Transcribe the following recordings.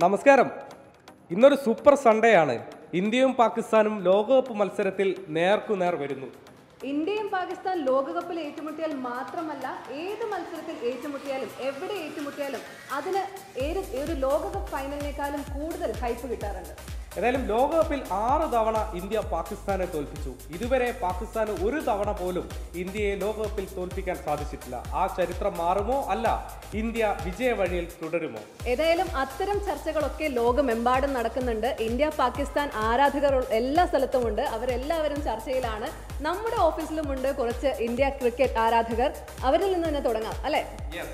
നമസ്കാരം ഇന്നൊരു super Sunday ആണ് ഇന്ത്യയും പാകിസ്ഥാനും ലോകകപ്പ് മത്സരത്തിൽ നേർക്കുനേർ വരുന്നു ഇന്ത്യയും പാകിസ്ഥാൻ ലോകകപ്പിൽ ഏറ്റുമുട്ടിയാൽ മാത്രമല്ല ഏത് മത്സരത്തിൽ ഏറ്റുമുട്ടിയാലും എവിടെ ഏറ്റുമുട്ടിയാലും അതിന് ഏത് ഒരു ലോകകപ്പ് ഫൈനലിനേക്കാളും കൂടുതൽ ഹൈപ്പ് കിട്ടാറുണ്ട് ഏതായാലും ലോകകപ്പിൽ ആറ് തവണ ഇന്ത്യ പാകിസ്ഥാനെ തോൽപ്പിച്ചു ഇതുവരെ പാകിസ്ഥാന് ഒരു തവണ പോലും ഇന്ത്യയെ ലോകകപ്പിൽ തോൽപ്പിക്കാൻ സാധിച്ചിട്ടില്ല ആ ചരിത്രം മാറുമോ അല്ല ഇന്ത്യ വിജയ വഴിയിൽ തുടരുമോ ഏതായാലും അത്തരം ചർച്ചകളൊക്കെ ലോകമെമ്പാടും നടക്കുന്നുണ്ട് ഇന്ത്യ പാകിസ്ഥാൻ ആരാധകർ എല്ലാ സ്ഥലത്തുമുണ്ട് അവരെല്ലാവരും ചർച്ചയിലാണ് നമ്മുടെ ഓഫീസിലുമുണ്ട് കുറച്ച് ഇന്ത്യ ക്രിക്കറ്റ് ആരാധകർ അവരിൽ നിന്ന് തന്നെ തുടങ്ങാം അല്ലെ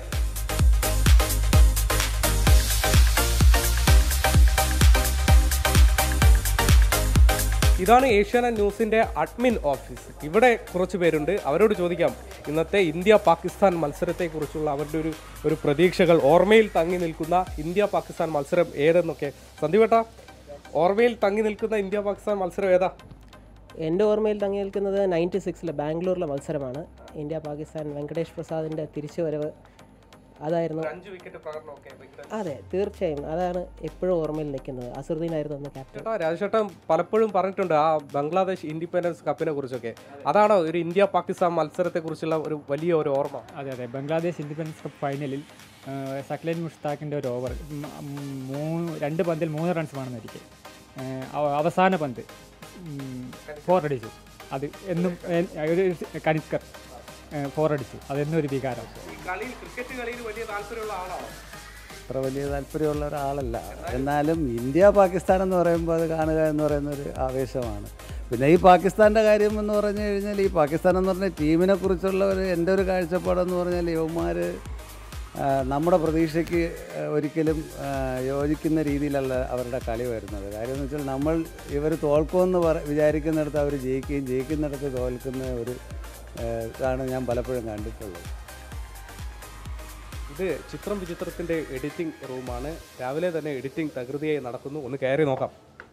ഇതാണ് ഏഷ്യാനെറ്റ് ന്യൂസിന്റെ അഡ്മിൻ ഓഫീസ് ഇവിടെ കുറച്ച് പേരുണ്ട് അവരോട് ചോദിക്കാം ഇന്നത്തെ ഇന്ത്യ പാകിസ്ഥാൻ മത്സരത്തെക്കുറിച്ചുള്ള അവരുടെ ഒരു ഒരു പ്രതീക്ഷകൾ ഓർമ്മയിൽ തങ്ങി നിൽക്കുന്ന ഇന്ത്യ പാകിസ്ഥാൻ മത്സരം ഏതെന്നൊക്കെ സന്ദീപേട്ട ഓർമ്മയിൽ തങ്ങി നിൽക്കുന്ന ഇന്ത്യ പാകിസ്ഥാൻ മത്സരം ഏതാ എൻ്റെ ഓർമ്മയിൽ തങ്ങി നിൽക്കുന്നത് നയൻറ്റി സിക്സിലെ ബാംഗ്ലൂരിലെ മത്സരമാണ് ഇന്ത്യ പാകിസ്ഥാൻ വെങ്കടേഷ് പ്രസാദിൻ്റെ തിരിച്ചുവരവ് അതായിരുന്നു അഞ്ച് വിക്കറ്റ് പ്രകടനമൊക്കെ അതെ തീർച്ചയായും അതാണ് എപ്പോഴും ഓർമ്മയിൽ നിൽക്കുന്നത് അസുറുദ്ദീനായിരുന്നു അന്ന് ക്യാപ്റ്റൻ ചേട്ടാ രാജേട്ടൻ പലപ്പോഴും പറഞ്ഞിട്ടുണ്ട് ആ ബംഗ്ലാദേശ് ഇൻഡിപെൻഡൻസ് കപ്പിനെ കുറിച്ചൊക്കെ അതാണോ ഒരു ഇന്ത്യ പാകിസ്ഥാൻ മത്സരത്തെ കുറിച്ചുള്ള ഒരു വലിയ ഒരു ഓർമ്മ അതെ അതെ ബംഗ്ലാദേശ് ഇൻഡിപെൻഡൻസ് കപ്പ് ഫൈനലിൽ സക്ലൈൻ മുഷ്താഖിൻ്റെ ഒരു ഓവർ മൂന്ന് രണ്ട് പന്തിൽ മൂന്ന് റൺസ് വേണമെന്നിരിക്കെ ഏഹ് അവ- അവസാന പന്ത് ഫോർ അടിച്ചു അത് എന്നും എ- ഒരു കനിസ്കർ ഫോർ അടിച്ചു അതെന്നും ഒരു വികാരം ഈ കളിയിൽ ക്രിക്കറ്റ് കളിയിൽ വലിയ താല്പര്യമുള്ള ആളാണോ അത്ര വലിയ താല്പര്യമുള്ള ഒരാളല്ല എന്നാലും ഇന്ത്യ പാകിസ്ഥാൻ എന്ന് പറയുമ്പോൾ അത് കാണുക എന്ന് പറയുന്ന ഒരു ആവേശമാണ് പിന്നെ ഈ പാകിസ്ഥാൻ്റെ കാര്യം എന്ന് പറഞ്ഞു കഴിഞ്ഞാൽ ഈ പാകിസ്ഥാൻ എന്ന് പറഞ്ഞ ടീമിനെ കുറിച്ചുള്ള ഒരു എൻ്റെ ഒരു കാഴ്ചപ്പാടെന്ന് പറഞ്ഞാൽ യുവമാർ നമ്മുടെ പ്രതീക്ഷയ്ക്ക് ആ, ഒരിക്കലും ആ, യോജിക്കുന്ന രീതിയിലല്ല അവരുടെ കളി വരുന്നത് കാര്യം എന്ന് വെച്ചാൽ നമ്മൾ ഇവർ തോൽക്കുമെന്ന് പറ വിചാരിക്കുന്നിടത്ത് അവർ ജയിക്കുകയും ജയിക്കുന്നിടത്ത് തോൽക്കുന്ന ഒരു ആ, ഇതാണ് ഞാൻ പലപ്പോഴും കണ്ടിട്ടുള്ളത് ഇത് ചിത്രം വിചിത്രത്തിന്റെ എഡിറ്റിംഗ് റൂമാണ് രാവിലെ തന്നെ എഡിറ്റിംഗ് തകൃതിയായി നടക്കുന്നു ഒന്ന് കയറി നോക്കാം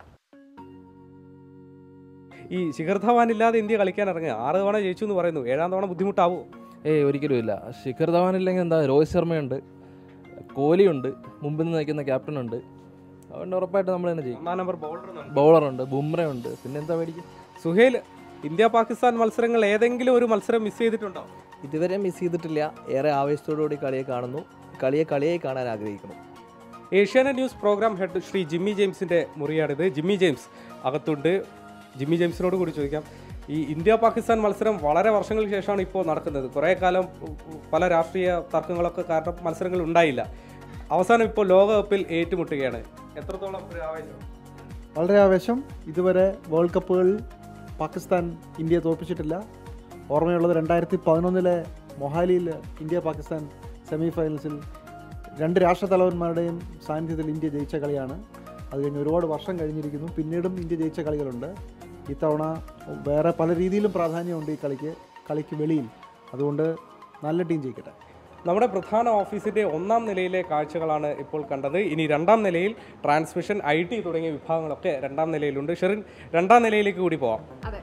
ഈ ശിഖർ ധവാൻ ഇല്ലാതെ ഇന്ത്യ കളിക്കാൻ ഇറങ്ങുക ആറ് തവണ ജയിച്ചു എന്ന് പറയുന്നു ഏഴാം തവണ ബുദ്ധിമുട്ടാവോ ഏയ് ഒരിക്കലും ഇല്ല ശിഖർ ധവാൻ ഇല്ലെങ്കിൽ എന്താ രോഹിത് ശർമ്മയുണ്ട് കോഹ്ലിയുണ്ട് മുമ്പിൽ നിന്ന് നയിക്കുന്ന ക്യാപ്റ്റൻ ഉണ്ട് അതുകൊണ്ട് ഉറപ്പായിട്ട് നമ്മൾ തന്നെ ചെയ്യും ഒന്നാം നമ്പർ ബൗളർ ബൗളറുണ്ട് ബുംറയുണ്ട് പിന്നെ എന്താ മേടിക്കും സുഹേൽ ഇന്ത്യ പാകിസ്ഥാൻ മത്സരങ്ങൾ ഏതെങ്കിലും ഒരു മത്സരം മിസ് ചെയ്തിട്ടുണ്ടോ ഇതുവരെ മിസ് ചെയ്തിട്ടില്ല ഏറെ ആവേശത്തോടുകൂടി കളിയെ കാണുന്നു കളിയെ കളിയായി കാണാൻ ആഗ്രഹിക്കുന്നു Asianet news program head Shri Jimmy ജെയിംസിന്റെ മുറിയാണിത് ജിമ്മി ജെയിംസ് അകത്തുണ്ട് ജിമ്മി ജെയിംസിനോട് കൂടി ചോദിക്കാം ഈ ഇന്ത്യ പാകിസ്ഥാൻ മത്സരം വളരെ വർഷങ്ങൾക്ക് ശേഷമാണ് ഇപ്പോൾ നടക്കുന്നത് കുറേ കാലം ഉം, ഉം, പല രാഷ്ട്രീയ തർക്കങ്ങളൊക്കെ കാരണം മത്സരങ്ങൾ ഉണ്ടായില്ല അവസാനം ഇപ്പോൾ ലോകകപ്പിൽ ഏറ്റുമുട്ടുകയാണ് എത്രത്തോളം ഒരു ആവേശം വളരെ ആവേശം ഇതുവരെ വേൾഡ് കപ്പുകളിൽ പാകിസ്ഥാൻ ഇന്ത്യയെ തോൽപ്പിച്ചിട്ടില്ല ഓർമ്മയുള്ളത് രണ്ടായിരത്തി പതിനൊന്നിലെ മൊഹാലിയിൽ ഇന്ത്യ പാകിസ്ഥാൻ സെമി ഫൈനൽസിൽ രണ്ട് രാഷ്ട്രതലവന്മാരുടെയും സാന്നിധ്യത്തിൽ ഇന്ത്യ ജയിച്ച കളിയാണ് അത് കഴിഞ്ഞ് ഒരുപാട് വർഷം കഴിഞ്ഞിരിക്കുന്നു പിന്നീടും ഇന്ത്യ ജയിച്ച കളികളുണ്ട് ഇത്തവണ വേറെ പല രീതിയിലും പ്രാധാന്യമുണ്ട് ഈ കളിക്ക് കളിക്ക് വെളിയിൽ അതുകൊണ്ട് നല്ല ടീം ജയിക്കട്ടെ നമ്മുടെ പ്രധാന ഓഫീസിന്റെ ഒന്നാം നിലയിലെ കാഴ്ചകളാണ് ഇപ്പോൾ കണ്ടത് ഇനി രണ്ടാം നിലയിൽ ട്രാൻസ്മിഷൻ ഐ ടി തുടങ്ങിയ വിഭാഗങ്ങളൊക്കെ രണ്ടാം നിലയിലുണ്ട് ഷെറിൻ രണ്ടാം നിലയിലേക്ക് കൂടി പോവാം അതെ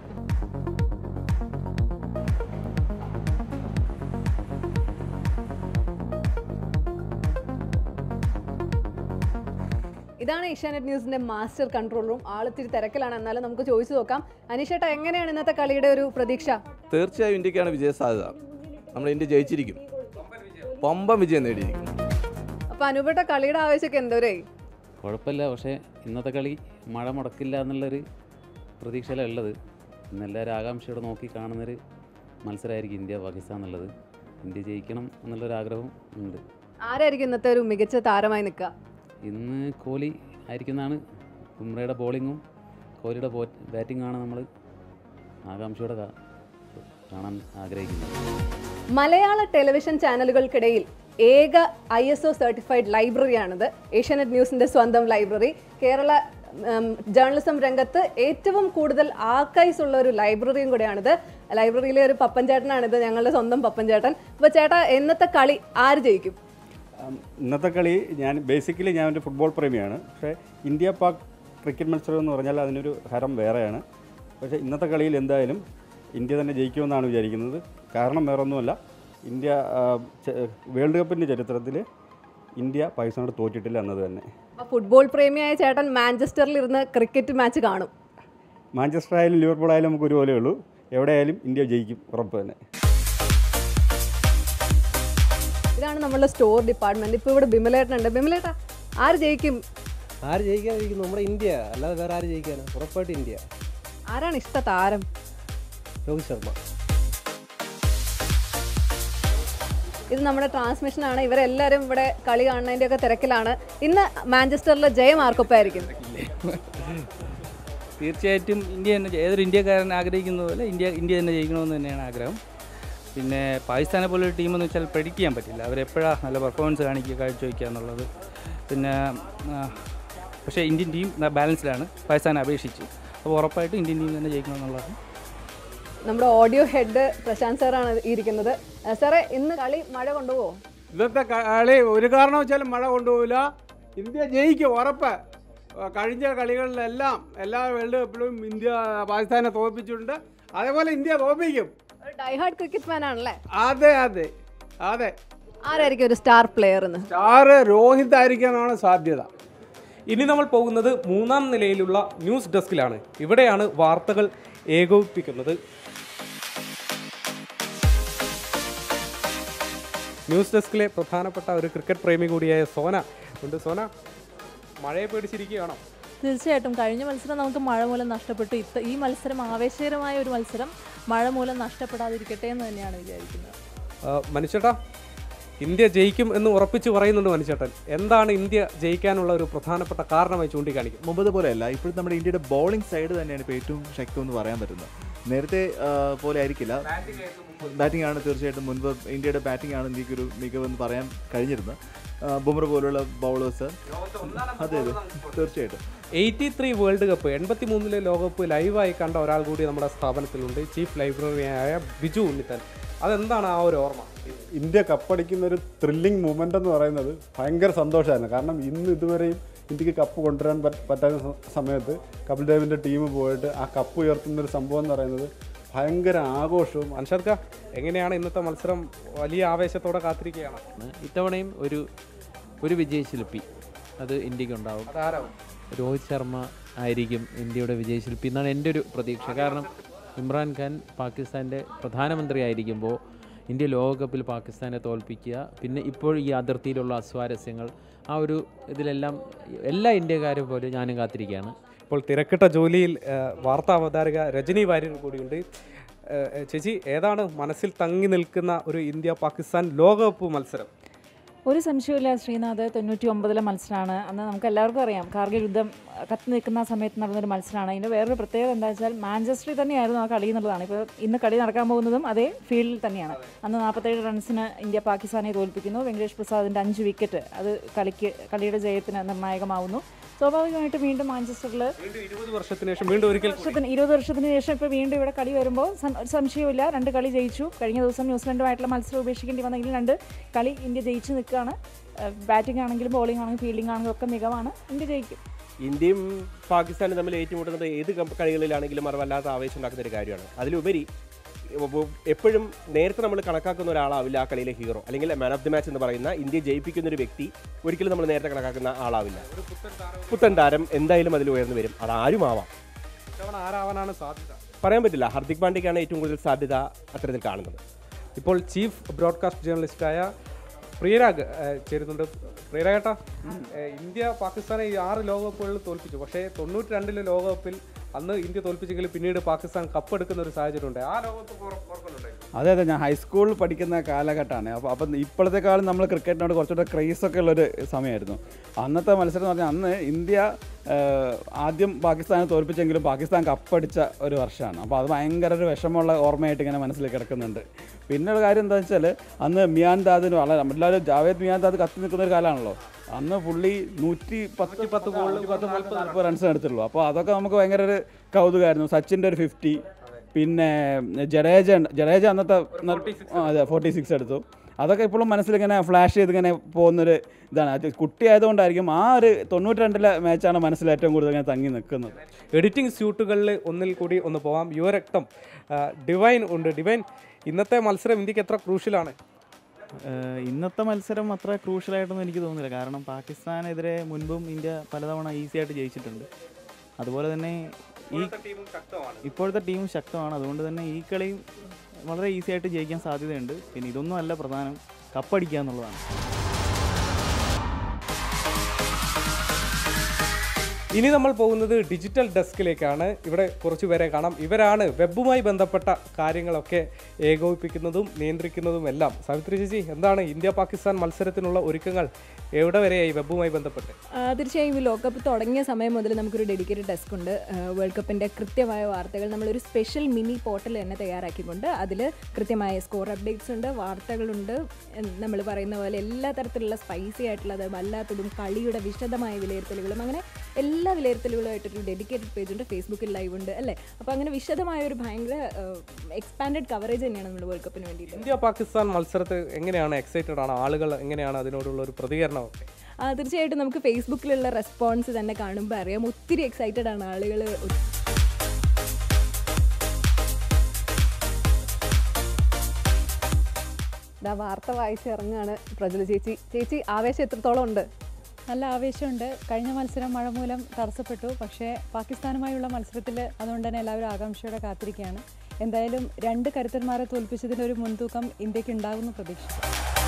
ഇതാണ് ഏഷ്യാനെറ്റ് ന്യൂസിന്റെ മാസ്റ്റർ കൺട്രോൾ റൂം ആളിത്തിരി തിരക്കിലാണ് എന്നാലും നമുക്ക് ചോദിച്ചു നോക്കാം അനീഷേട്ട എങ്ങനെയാണ് ഇന്നത്തെ കളിയുടെ ഒരു പ്രതീക്ഷ തീർച്ചയായും ഇന്ത്യക്കാണ് വിജയ സാധ്യത നമ്മൾ ഇന്ത്യ ജയിച്ചിരിക്കും പമ്പം വിജയം നേടിയിരിക്കും അപ്പൊ അനുപേട്ട കളിയുടെ ആവേശമൊക്കെ എന്തോരായി കുഴപ്പമില്ല പക്ഷേ ഇന്നത്തെ കളി മഴ മുടക്കില്ല എന്നുള്ളൊരു പ്രതീക്ഷയിലാണ് ഉള്ളത് ഇന്ന് എല്ലാവരും ആകാംക്ഷയോടെ നോക്കി കാണുന്നൊരു മത്സരമായിരിക്കും ഇന്ത്യ പാകിസ്ഥാൻ എന്നുള്ളത് ഇന്ത്യ ജയിക്കണം എന്നുള്ളൊരു ആഗ്രഹം ഉണ്ട് ആരായിരിക്കും ഇന്നത്തെ ഒരു മികച്ച താരമായി നിൽക്കുക ഇന്ന് കോഹ്ലി ആയിരിക്കുന്നതാണ് ബുംറയുടെ ബോളിങ്ങും കോഹ്ലിയുടെ ബാറ്റിങ്ങാണ് നമ്മൾ ആകാംക്ഷയോടെ കാ- കാണാൻ ആഗ്രഹിക്കുന്നത് മലയാള ടെലിവിഷൻ ചാനലുകൾക്കിടയിൽ ഏക ഐ എസ് ഒ സർട്ടിഫൈഡ് ലൈബ്രറിയാണിത് ഏഷ്യാനെറ്റ് ന്യൂസിന്റെ സ്വന്തം ലൈബ്രറി കേരള ഉം, ജേർണലിസം രംഗത്ത് ഏറ്റവും കൂടുതൽ ആർക്കൈവ്സ് ഉള്ള ഒരു ലൈബ്രറിയും കൂടെയാണിത് ലൈബ്രറിയിലെ ഒരു പപ്പൻ ചേട്ടനാണിത് ഞങ്ങളുടെ സ്വന്തം പപ്പൻ ചേട്ടൻ അപ്പോൾ ചേട്ടാ ഇന്നത്തെ കളി ആര് ജയിക്കും ഉം, ഇന്നത്തെ കളി ഞാൻ ബേസിക്കലി ഞാൻ ഒരു ഫുട്ബോൾ പ്രേമിയാണ് പക്ഷേ ഇന്ത്യ പാക് ക്രിക്കറ്റ് മത്സരം എന്ന് പറഞ്ഞാൽ അതിനൊരു ഹരം വേറെയാണ് പക്ഷേ ഇന്നത്തെ കളിയിൽ എന്തായാലും ഇന്ത്യ തന്നെ ജയിക്കുമെന്നാണ് വിചാരിക്കുന്നത് കാരണം വേറൊന്നുമല്ല ഇന്ത്യ ആ, ചെ- വേൾഡ് കപ്പിൻ്റെ ചരിത്രത്തിൽ ഇന്ത്യ പാകിസ്ഥാനോട് തോറ്റിട്ടില്ല എന്നത് തന്നെ അപ്പോൾ ഫുട്ബോൾ പ്രേമിയായ ചേട്ടൻ മാഞ്ചസ്റ്ററിൽ ഇരുന്ന് ക്രിക്കറ്റ് മാച്ച് കാണും മാഞ്ചസ്റ്റർ ആയാലും ലിവർപൂൾ ആയാലും നമുക്ക് ഒരുപോലെ ഉള്ളൂ എവിടെയായാലും ഇന്ത്യ ജയിക്കും ഉറപ്പ് തന്നെ ഇതാണ് നമ്മളുടെ സ്റ്റോർ ഡിപ്പാർട്ട്മെന്റ് ഇപ്പോൾ ഇവിടെ ബിമലേട്ടനുണ്ട് ബിമലേട്ടാ ആര് ജയിക്കും ആര് ജയിക്കാതിരിക്കും നമ്മുടെ ഇന്ത്യ അല്ലാതെ വേറെ ആര് ജയിക്കാനാണ് ഉറപ്പായിട്ട് ഇന്ത്യ ആരാണ് ഇഷ്ട താരം രോഹിത് ശർമ്മ ഇത് നമ്മുടെ ട്രാൻസ്മിഷൻ ആണ് ഇവരെല്ലാവരും ഇവിടെ കളി കാണുന്നതിൻ്റെ ഒക്കെ തിരക്കിലാണ് ഇന്ന് മാഞ്ചസ്റ്ററിലെ ജയം ആർക്കൊപ്പമായിരിക്കും തീർച്ചയായിട്ടും ഇന്ത്യ തന്നെ ഏതൊരു ഇന്ത്യക്കാരൻ ആഗ്രഹിക്കുന്ന പോലെ ഇന്ത്യ ഇന്ത്യ തന്നെ ജയിക്കണമെന്ന് തന്നെയാണ് ആഗ്രഹം പിന്നെ പാകിസ്ഥാനെ പോലെ ഒരു ടീമെന്ന് വെച്ചാൽ പ്രെഡിക്റ്റ് ചെയ്യാൻ പറ്റില്ല അവരെപ്പോഴാണ് നല്ല പെർഫോമൻസ് കാണിക്കുക കാഴ്ചവെക്കുക എന്നുള്ളത് പിന്നെ ആ, പക്ഷേ ഇന്ത്യൻ ടീം ബാലൻസ്ഡാണ് പാകിസ്ഥാനെ അപേക്ഷിച്ച് അപ്പോൾ ഉറപ്പായിട്ടും ഇന്ത്യൻ ടീം തന്നെ ജയിക്കണമെന്നുള്ളതാണ് നമ്മുടെ ഓഡിയോ ഹെഡ് പ്രശാന്ത് സാറാണ് ഇരിക്കുന്നത് ആ, സാറേ ഇന്ന് കളി മഴ കൊണ്ടുപോകോ ഇന്നത്തെ കളി ഒരു കാരണവശാലും മഴ കൊണ്ടുപോകില്ല ഇന്ത്യ ജയിക്കും ഉറപ്പ് ആ, കഴിഞ്ഞ കളികളിലെല്ലാം എല്ലാ വേൾഡ് കപ്പിലും ഇന്ത്യ പാകിസ്ഥാനെ തോൽപ്പിച്ചിട്ടുണ്ട് അതേപോലെ ഇന്ത്യ തോൽപ്പിക്കും ഒരു ഡൈഹാർഡ് ക്രിക്കറ്റ് ഫാൻ ആണല്ലേ അതെ അതെ അതെ ആരായിരിക്കും ഒരു സ്റ്റാർ പ്ലെയർ എന്ന് സ്റ്റാറ് രോഹിത് ആയിരിക്കാനാണ് സാധ്യത ഇനി നമ്മൾ പോകുന്നത് മൂന്നാം നിലയിലുള്ള ന്യൂസ് ഡെസ്കിലാണ് ഇവിടെയാണ് വാർത്തകൾ ഏകോപിപ്പിക്കുന്നത് ന്യൂസ് ഡെസ്കിലെ പ്രധാനപ്പെട്ട ഒരു ക്രിക്കറ്റ് പ്രേമി കൂടിയായ സോന ഉണ്ട് സോന മഴയെ പേടിച്ചിരിക്കുകയാണോ തീർച്ചയായിട്ടും കഴിഞ്ഞ മത്സരം നമുക്ക് മഴ മൂലം നഷ്ടപ്പെട്ടു ഇത്ത ഈ മത്സരം ആവേശകരമായ ഒരു മത്സരം മഴ മൂലം നഷ്ടപ്പെടാതിരിക്കട്ടെ എന്ന് തന്നെയാണ് വിചാരിക്കുന്നത് ആ, മനുഷ്യേട്ടാ ഇന്ത്യ ജയിക്കും എന്ന് ഉറപ്പിച്ച് പറയുന്നുണ്ട് മനുഷ്യേട്ടൻ എന്താണ് ഇന്ത്യ ജയിക്കാനുള്ള ഒരു പ്രധാനപ്പെട്ട കാരണമായി ചൂണ്ടിക്കാണിക്കും മുമ്പത് പോലെയല്ല ഇപ്പോഴും നമ്മുടെ ഇന്ത്യയുടെ ബോളിംഗ് സൈഡ് തന്നെയാണ് ഇപ്പോൾ ഏറ്റവും ശക്തം എന്ന് പറയാൻ പറ്റുന്നത് നേരത്തെ ആ, പോലെ ആയിരിക്കില്ല ബാറ്റിംഗ് ആണ് തീർച്ചയായിട്ടും മുൻപ് ഇന്ത്യയുടെ ബാറ്റിംഗ് ആണ് ഇന്ത്യക്കൊരു മികവെന്ന് പറയാൻ കഴിഞ്ഞിരുന്നത് ആ, ബുംറ പോലുള്ള ബൗളേഴ്സ് അതെ അതെ തീർച്ചയായിട്ടും എയ്റ്റി ത്രീ വേൾഡ് കപ്പ് എൺപത്തി മൂന്നിലെ ലോകകപ്പ് ലൈവായി കണ്ട ഒരാൾ കൂടി നമ്മുടെ സ്ഥാപനത്തിലുണ്ട് ചീഫ് ലൈബ്രറിയായ ബിജു ഉണ്ണിത്തൻ അതെന്താണ് ആ ഒരു ഓർമ്മ ഇന്ത്യ കപ്പടിക്കുന്ന ഒരു ത്രില്ലിംഗ് മൂമെൻ്റ് എന്ന് പറയുന്നത് ഭയങ്കര സന്തോഷമായിരുന്നു കാരണം ഇന്ന് ഇതുവരെയും ഇന്ത്യക്ക് കപ്പ് കൊണ്ടുവരാൻ പറ്റ- പറ്റാത്ത സ- സമയത്ത് കപിൽ ദേവിൻ്റെ ടീം പോയിട്ട് ആ കപ്പ് ഉയർത്തുന്ന ഒരു സംഭവം എന്ന് പറയുന്നത് ഭയങ്കര ആഘോഷവും അൻഷർക്ക എങ്ങനെയാണ് ഇന്നത്തെ മത്സരം വലിയ ആവേശത്തോടെ കാത്തിരിക്കുകയാണ് ഇത്തവണയും ഒരു ഒരു വിജയശില്പി അത് ഇന്ത്യക്ക് ഉണ്ടാവും അതാരാവും രോഹിത് ശർമ്മ ആയിരിക്കും ഇന്ത്യയുടെ വിജയശില്പി എന്നാണ് എൻ്റെ ഒരു പ്രതീക്ഷ കാരണം ഇമ്രാൻഖാൻ പാകിസ്ഥാൻ്റെ പ്രധാനമന്ത്രി ആയിരിക്കുമ്പോൾ ഇന്ത്യ ലോകകപ്പിൽ പാകിസ്ഥാനെ തോൽപ്പിക്കുക പിന്നെ ഇപ്പോൾ ഈ അതിർത്തിയിലുള്ള അസ്വാരസ്യങ്ങൾ ആ ഒരു ഇതിലെല്ലാം എല്ലാ ഇന്ത്യക്കാരും പോലെ ഞാനും കാത്തിരിക്കുകയാണ് ഇപ്പോൾ തിരക്കിട്ട ജോലിയിൽ ആ, വാർത്താ അവതാരക രജനി വാര്യർ കൂടിയുണ്ട് ആ, ചേച്ചി ഏതാണ് മനസ്സിൽ തങ്ങി നിൽക്കുന്ന ഒരു ഇന്ത്യ പാകിസ്ഥാൻ ലോകകപ്പ് മത്സരം ഒരു സംശയമില്ല ശ്രീനാഥ് തൊണ്ണൂറ്റി ഒമ്പതിലെ മത്സരമാണ് അന്ന് നമുക്ക് എല്ലാവർക്കും അറിയാം കാർഗിൽ യുദ്ധം അഹ്, കത്തി നിൽക്കുന്ന സമയത്ത് നടന്നൊരു മത്സരമാണ് ഇതിൻ്റെ വേറൊരു പ്രത്യേകത എന്താ വെച്ചാൽ മാഞ്ചസ്റ്ററിൽ തന്നെയായിരുന്നു ആ കളി എന്നുള്ളതാണ് ഇപ്പോൾ ഇന്ന് കളി നടക്കാൻ പോകുന്നതും അതേ ഫീൽഡിൽ തന്നെയാണ് അന്ന് നാൽപ്പത്തേഴ് റൺസിന് ഇന്ത്യ പാകിസ്ഥാനെ തോൽപ്പിക്കുന്നു വെങ്കടേഷ് പ്രസാദിൻ്റെ അഞ്ച് വിക്കറ്റ് അത് കളിക്ക് കളിയുടെ ജയത്തിന് നിർണായകമാവുന്നു സ്വാഭാവികമായിട്ട് വീണ്ടും മാഞ്ചസ്റ്ററിൽ ഇരുപത് വർഷത്തിന് ശേഷം വീണ്ടും ഒരിക്കൽ കൂടി. വർഷത്തിന് ഇരുപത് വർഷത്തിന് ശേഷം ഇപ്പോൾ വീണ്ടും ഇവിടെ കളി വരുമ്പോൾ സം- ഒരു സംശയമില്ല രണ്ട് കളി ജയിച്ചു കഴിഞ്ഞ ദിവസം ന്യൂസിലൻഡുമായിട്ടുള്ള മത്സരം ഉപേക്ഷിക്കേണ്ടി വന്നെങ്കിലും രണ്ട് കളി ഇന്ത്യ ജയിച്ചു നിൽക്കുകയാണ് ബാറ്റിംഗ് ആണെങ്കിലും ബോളിംഗ് ആണെങ്കിലും ഫീൽഡിംഗ് ആണെങ്കിലും ഒക്കെ മികവാണ് ഇന്ത്യ ജയിക്കും ഇന്ത്യയും പാകിസ്ഥാനും തമ്മിൽ ഏറ്റുമുട്ടുന്നത് ഏത് കം- കളികളിലാണെങ്കിലും അത് വല്ലാത്ത ആവേശം ഉണ്ടാക്കുന്ന ഒരു കാര്യമാണ് അതിലുപരി ഇപ്പൊ എപ്പോഴും നേരത്തെ നമ്മൾ കണക്കാക്കുന്ന ഒരാളാവില്ല ആ കളിയിലെ ഹീറോ അല്ലെങ്കിൽ മാൻ ഓഫ് ദി മാച്ച് എന്ന് പറയുന്ന ഇന്ത്യ ജയിപ്പിക്കുന്ന ഒരു വ്യക്തി ഒരിക്കലും നമ്മൾ നേരത്തെ കണക്കാക്കുന്ന ആളാവില്ല പുത്തൻ താരം എന്തായാലും അതിൽ ഉയർന്നു വരും അതാരും ആവാം ഇത്തവണ ആരാവാനാണ് സാധ്യത പറയാൻ പറ്റില്ല ഹർദിക് പാണ്ഡ്യക്കാണ് ഏറ്റവും കൂടുതൽ സാധ്യത അത്തരത്തിൽ കാണുന്നത് ഇപ്പോൾ ചീഫ് ബ്രോഡ്കാസ്റ്റ് ജേർണലിസ്റ്റായ പ്രിയരാഗ് ഏഹ്, ചേരുന്നുണ്ട് പ്രിയരാഗേട്ടാ ഏഹ്, ഇന്ത്യ പാകിസ്ഥാനെ ഈ ആറ് ലോകകപ്പുകളിൽ തോൽപ്പിച്ചു പക്ഷേ തൊണ്ണൂറ്റി രണ്ടിലെ ലോകകപ്പിൽ അന്ന് ഇന്ത്യ തോൽപ്പിച്ചെങ്കിൽ പിന്നീട് പാകിസ്ഥാൻ കപ്പ് എടുക്കുന്ന ഒരു സാഹചര്യം ഉണ്ട് ആ ലോകകപ്പ് ഓർ- ഓർക്കുന്നുണ്ടായിരുന്നു അതെ അതെ ഞാൻ ഹൈസ്കൂളിൽ പഠിക്കുന്ന കാലഘട്ടമാണ് അപ്പോൾ അപ്പം ഇപ്പോഴത്തെക്കാളും നമ്മൾ ക്രിക്കറ്റിനോട് കുറച്ചുകൂടെ ക്രേസൊക്കെ ഉള്ളൊരു സമയമായിരുന്നു അന്നത്തെ മത്സരം എന്ന് പറഞ്ഞാൽ അന്ന് ഇന്ത്യ ആഹ്, ആദ്യം പാകിസ്ഥാനെ തോൽപ്പിച്ചെങ്കിലും പാകിസ്ഥാൻ കപ്പടിച്ച ഒരു വർഷമാണ് അപ്പോൾ അത് ഭയങ്കര ഒരു വിഷമമുള്ള ഓർമ്മയായിട്ട് ഇങ്ങനെ മനസ്സിൽ കിടക്കുന്നുണ്ട് പിന്നെയുള്ള കാര്യം എന്താ വെച്ചാൽ അന്ന് മിയാൻ ദാദിന് വളരെ എല്ലാവരും ജാവേദ് മിയാൻ ദാദ് കത്തി നിൽക്കുന്ന ഒരു കാലമാണല്ലോ അന്ന് പുള്ളി നൂറ്റി പത്ത് പത്ത് ഗോളിൽ പത്ത് നാൽപ്പത് നാൽപ്പത് റൺസ് എടുത്തുള്ളൂ അപ്പോൾ അതൊക്കെ നമുക്ക് ഭയങ്കര ഒരു കൗതുകമായിരുന്നു സച്ചിൻ്റെ ഒരു ഫിഫ്റ്റി പിന്നെ ജഡേജ ഉണ്ട്. ജഡേജ അന്നത്തെ ആ, അതെ ഫോർട്ടി സിക്സ് എടുത്തു അതൊക്കെ ഇപ്പോഴും മനസ്സിലിങ്ങനെ ഫ്ലാഷ് ചെയ്ത് ഇങ്ങനെ പോകുന്നൊരു ഇതാണ് അത് കുട്ടിയായതുകൊണ്ടായിരിക്കും ആ ഒരു തൊണ്ണൂറ്റി രണ്ടിലെ മാച്ചാണ് മനസ്സിൽ ഏറ്റവും കൂടുതൽ ഇങ്ങനെ തങ്ങി നിൽക്കുന്നത് എഡിറ്റിംഗ് സ്യൂട്ടുകളിൽ ഒന്നിൽ കൂടി ഒന്ന് പോവാം യുവരക്തം ആ, ഡിവൈൻ ഉണ്ട് ഡിവൈൻ ഇന്നത്തെ മത്സരം ഇന്ത്യക്ക് എത്ര ക്രൂഷ്യലാണ് ഏഹ് ഇന്നത്തെ മത്സരം അത്ര ക്രൂഷ്യലായിട്ടൊന്നും എനിക്ക് തോന്നുന്നില്ല കാരണം പാകിസ്ഥാനെതിരെ മുൻപും ഇന്ത്യ പലതവണ ഈസി ആയിട്ട് ജയിച്ചിട്ടുണ്ട് അതുപോലെ തന്നെ ഈ ഇപ്പോഴത്തെ ടീം ശക്തമാണ് അതുകൊണ്ട് തന്നെ ഈ കളിയും വളരെ ഈസി ആയിട്ട് ജയിക്കാൻ സാധ്യതയുണ്ട് പിന്നെ ഇതൊന്നും അല്ല പ്രധാനം കപ്പടിക്കുക എന്നുള്ളതാണ് ഇനി നമ്മൾ പോകുന്നത് ഡിജിറ്റൽ ഡെസ്കിലേക്കാണ് ഇവിടെ കുറച്ച് പേരെ കാണാം ഇവരാണ് വെബുമായി ബന്ധപ്പെട്ട കാര്യങ്ങളൊക്കെ ഏകോപിപ്പിക്കുന്നതും നിയന്ത്രിക്കുന്നതും എല്ലാം സാവിത്രി ചേച്ചി എന്താണ് ഇന്ത്യ പാകിസ്ഥാൻ മത്സരത്തിനുള്ള ഒരുക്കങ്ങൾ എവിടെ വരെയായി വെബുമായി ബന്ധപ്പെട്ട് ആ, തീർച്ചയായും ഈ ലോകകപ്പ് തുടങ്ങിയ സമയം മുതൽ നമുക്കൊരു ഡെഡിക്കേറ്റഡ് ഡെസ്ക് ഉണ്ട് ആ, വേൾഡ് കപ്പിൻ്റെ കൃത്യമായ വാർത്തകൾ നമ്മളൊരു സ്പെഷ്യൽ മിനി പോർട്ടൽ തന്നെ തയ്യാറാക്കിക്കൊണ്ട് അതിൽ കൃത്യമായ സ്കോർ അപ്ഡേറ്റ്സ് ഉണ്ട് വാർത്തകളുണ്ട് നമ്മൾ പറയുന്ന പോലെ എല്ലാ തരത്തിലുള്ള സ്പൈസി ആയിട്ടുള്ളതും അല്ലാത്തതും കളിയുടെ വിശദമായ വിലയിരുത്തലുകളും അങ്ങനെ എല്ലാ വിലയിരുത്തലുകളുമായിട്ടൊരു ഡെഡിക്കേറ്റഡ് പേജ് ഉണ്ട് ഫേസ്ബുക്കിൽ ലൈവ് ഉണ്ട് അല്ലേ അപ്പോൾ അങ്ങനെ വിശദമായ ഒരു ഭയങ്കര എക്സ്പാൻഡഡ് കവറേജ് തന്നെയാണ് നമ്മൾ വേൾഡ് കപ്പിന് വേണ്ടിയിട്ട് ഇന്ത്യ പാകിസ്ഥാൻ മത്സരത്തിൽ എങ്ങനെയാണ് എക്സൈറ്റഡ് ആണ് ആളുകൾ എങ്ങനെയാണ് അതിനോടുള്ള ഒരു പ്രതികരണമൊക്കെ ആ, തീർച്ചയായിട്ടും നമുക്ക് ഫേസ്ബുക്കിലുള്ള റെസ്പോൺസ് തന്നെ കാണുമ്പോൾ അറിയാം ഒത്തിരി എക്സൈറ്റഡ് ആണ് ആളുകൾ ഇതാ വാർത്ത വായിച്ച് ഇറങ്ങുകയാണ് പ്രജല ചേച്ചി ചേച്ചി ആവേശം എത്രത്തോളം ഉണ്ട് നല്ല ആവേശമുണ്ട് കഴിഞ്ഞ മത്സരം മഴ മൂലം തടസ്സപ്പെട്ടു പക്ഷേ പാകിസ്ഥാനുമായുള്ള മത്സരത്തിൽ അതുകൊണ്ട് തന്നെ എല്ലാവരും ആകാംക്ഷയോടെ കാത്തിരിക്കുകയാണ് എന്തായാലും രണ്ട് കരുത്തന്മാരെ തോൽപ്പിച്ചതിൻ്റെ ഒരു മുൻതൂക്കം ഇന്ത്യക്ക് ഉണ്ടാകുമെന്ന് പ്രതീക്ഷിക്കുന്നു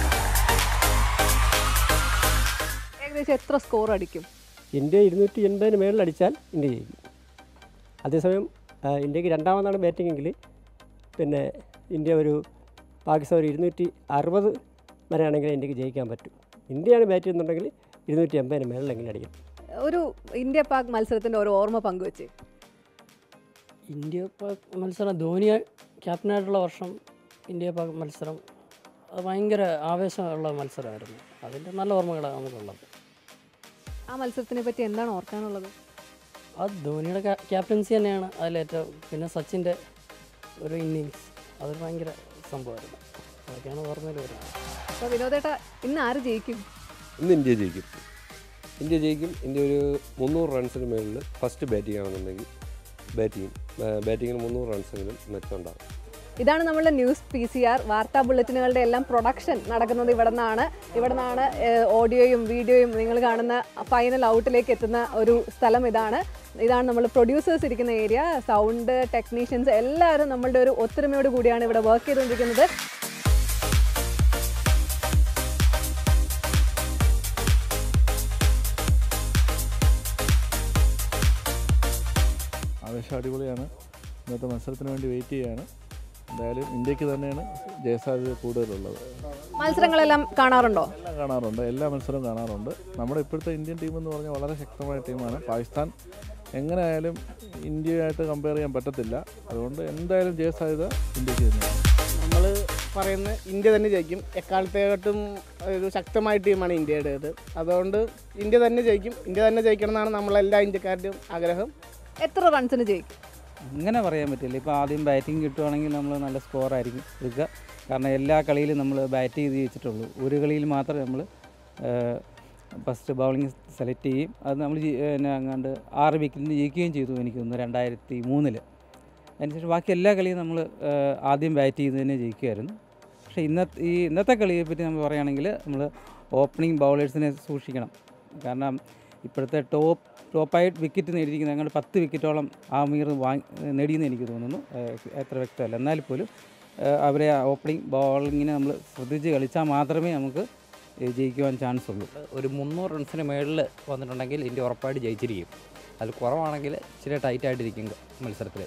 ഏകദേശം എത്ര സ്കോർ അടിക്കും ഇന്ത്യ ഇരുന്നൂറ്റി എൺപതിന് മേളിൽ അടിച്ചാൽ ഇന്ത്യ ജയിക്കും അതേസമയം ആ, ഇന്ത്യക്ക് രണ്ടാമതാണ് ബാറ്റിംഗ് എങ്കിൽ പിന്നെ ഇന്ത്യ ഒരു പാകിസ്ഥാൻ ഒരു ഇരുന്നൂറ്റി അറുപത് വരെയാണെങ്കിൽ ഇന്ത്യക്ക് ജയിക്കാൻ പറ്റും ഇന്ത്യയാണ് ബാറ്റ് ചെയ്യുന്നുണ്ടെങ്കിൽ ഇരുന്നൂറ്റി എൺപതിന് മേളിലെങ്കിലും അടിക്കും ഒരു ഇന്ത്യ പാക് മത്സരത്തിന്റെ ഒരു ഓർമ്മ പങ്കുവെച്ച് ഇന്ത്യ പാക് മത്സരം ധോനി ക്യാപ്റ്റനായിട്ടുള്ള വർഷം ഇന്ത്യ പാക് മത്സരം അത് ഭയങ്കര ആവേശമുള്ള മത്സരമായിരുന്നു അതിൻ്റെ നല്ല ഓർമ്മകളാണ് നമുക്കുള്ളത് ആ മത്സരത്തിനെ പറ്റി എന്താണ് ഓർക്കാനുള്ളത് അത് ധോനിയുടെ ക്യാ- ക്യാപ്റ്റൻസി തന്നെയാണ് അതിലേറ്റവും പിന്നെ സച്ചിൻ്റെ ഒരു ഇന്നിങ്സ് അതൊരു ഭയങ്കര സംഭവമായിരുന്നു അതൊക്കെയാണ് ഓർമ്മയിൽ വരുന്നത് അപ്പോൾ വിനോദേട്ട ഇന്ന് ആര് ജയിക്കും ഇന്ന് ഇന്ത്യ ജയിക്കും ഇന്ത്യ ജയിക്കും ഇന്ത്യ ഒരു മുന്നൂറ് റൺസിന് മുകളിൽ ഫസ്റ്റ് ബാറ്റിംഗ് ആണെന്നുണ്ടെങ്കിൽ ബാറ്റ് ചെയ്യും ബാറ്റിങ്ങിന് മുന്നൂറ് റൺസെങ്കിലും മെച്ചമുണ്ടാകും ഇതാണ് നമ്മളുടെ ന്യൂസ് പി സി ആർ വാർത്താ ബുള്ളറ്റിനുകളുടെ എല്ലാം പ്രൊഡക്ഷൻ നടക്കുന്നത് ഇവിടെ നിന്നാണ് ഇവിടെ നിന്നാണ് ഓഡിയോയും വീഡിയോയും നിങ്ങൾ കാണുന്ന ഫൈനൽ ഔട്ടിലേക്ക് എത്തുന്ന ഒരു സ്ഥലം ഇതാണ് ഇതാണ് നമ്മൾ പ്രൊഡ്യൂസേഴ്സ് ഇരിക്കുന്ന ഏരിയ സൗണ്ട് ടെക്നീഷ്യൻസ് എല്ലാവരും നമ്മളുടെ ഒരു ഒത്തൊരുമയോട് കൂടിയാണ് ഇവിടെ വർക്ക് ചെയ്തുകൊണ്ടിരിക്കുന്നത് ആവേശം അടിപൊളിയാണ് ഇന്നത്തെ മത്സരത്തിന് വേണ്ടി വെയിറ്റ് ചെയ്യുകയാണ് എന്തായാലും ഇന്ത്യക്ക് തന്നെയാണ് ജയസാധ്യത കൂടുതലുള്ളത് മത്സരങ്ങളെല്ലാം കാണാറുണ്ടോ എല്ലാം കാണാറുണ്ട് എല്ലാ മത്സരവും കാണാറുണ്ട് നമ്മുടെ ഇപ്പോഴത്തെ ഇന്ത്യൻ ടീം എന്ന് പറഞ്ഞാൽ വളരെ ശക്തമായ ടീമാണ് പാകിസ്ഥാൻ എങ്ങനെയായാലും ഇന്ത്യയായിട്ട് കമ്പയർ ചെയ്യാൻ പറ്റത്തില്ല അതുകൊണ്ട് എന്തായാലും ജയസാധ്യത ഇന്ത്യക്ക് തന്നെയാണ് നമ്മൾ പറയുന്ന ഇന്ത്യ തന്നെ ജയിക്കും എക്കാലത്തേക്കാട്ടും ഒരു ശക്തമായ ടീമാണ് ഇന്ത്യയുടേത് അതുകൊണ്ട് ഇന്ത്യ തന്നെ ജയിക്കും ഇന്ത്യ തന്നെ ജയിക്കണം എന്നാണ് നമ്മളെല്ലാ ഇന്ത്യക്കാരുടെയും ആഗ്രഹം എത്ര റൺസിന് ജയിക്കും അങ്ങനെ പറയാൻ പറ്റില്ല ഇപ്പോൾ ആദ്യം ബാറ്റിംഗ് കിട്ടുവാണെങ്കിൽ നമ്മൾ നല്ല സ്കോറായിരിക്കും എടുക്കുക കാരണം എല്ലാ കളിയിലും നമ്മൾ ബാറ്റ് ചെയ്ത് ജയിച്ചിട്ടുള്ളൂ ഒരു കളിയിൽ മാത്രമേ നമ്മൾ ഫസ്റ്റ് ബൗളിംഗ് സെലക്ട് ചെയ്യും അത് നമ്മൾ പിന്നെ അങ്ങാണ്ട് ആറ് വിക്കറ്റിന് ജയിക്കുകയും ചെയ്തു എനിക്ക് തോന്നുന്നു രണ്ടായിരത്തി മൂന്നിൽ അതിനുശേഷം ബാക്കി എല്ലാ കളിയും നമ്മൾ ആദ്യം ബാറ്റ് ചെയ്ത് തന്നെ ജയിക്കുമായിരുന്നു പക്ഷേ ഇന്നത്തെ ഈ ഇന്നത്തെ കളിയെ പറ്റി നമ്മൾ പറയുകയാണെങ്കിൽ നമ്മൾ ഓപ്പണിംഗ് ബൗളേഴ്സിനെ സൂക്ഷിക്കണം കാരണം ഇപ്പോഴത്തെ ടോപ്പ് ടോപ്പായിട്ട് വിക്കറ്റ് നേടിയിരിക്കുന്ന ഞങ്ങൾ പത്ത് വിക്കറ്റോളം ആമീർ വാങ്ങി നേടിയെന്ന് എനിക്ക് തോന്നുന്നു ഏഹ് എത്ര വ്യക്തമല്ല എന്നാൽ പോലും ഏഹ് അവരെ ഓപ്പണിംഗ് ബോളിങ്ങിനെ നമ്മൾ ശ്രദ്ധിച്ച് കളിച്ചാൽ മാത്രമേ നമുക്ക് ഏഹ് ജയിക്കുവാൻ ചാൻസ് ഉള്ളൂ ഒരു മുന്നൂറ് റൺസിന് മുകളിൽ വന്നിട്ടുണ്ടെങ്കിൽ ഇന്ത്യ ഉറപ്പായിട്ട് ജയിച്ചിരിക്കും അതിൽ കുറവാണെങ്കിൽ ഇച്ചിരി ടൈറ്റ് ആയിട്ടിരിക്കും മത്സരത്തിൽ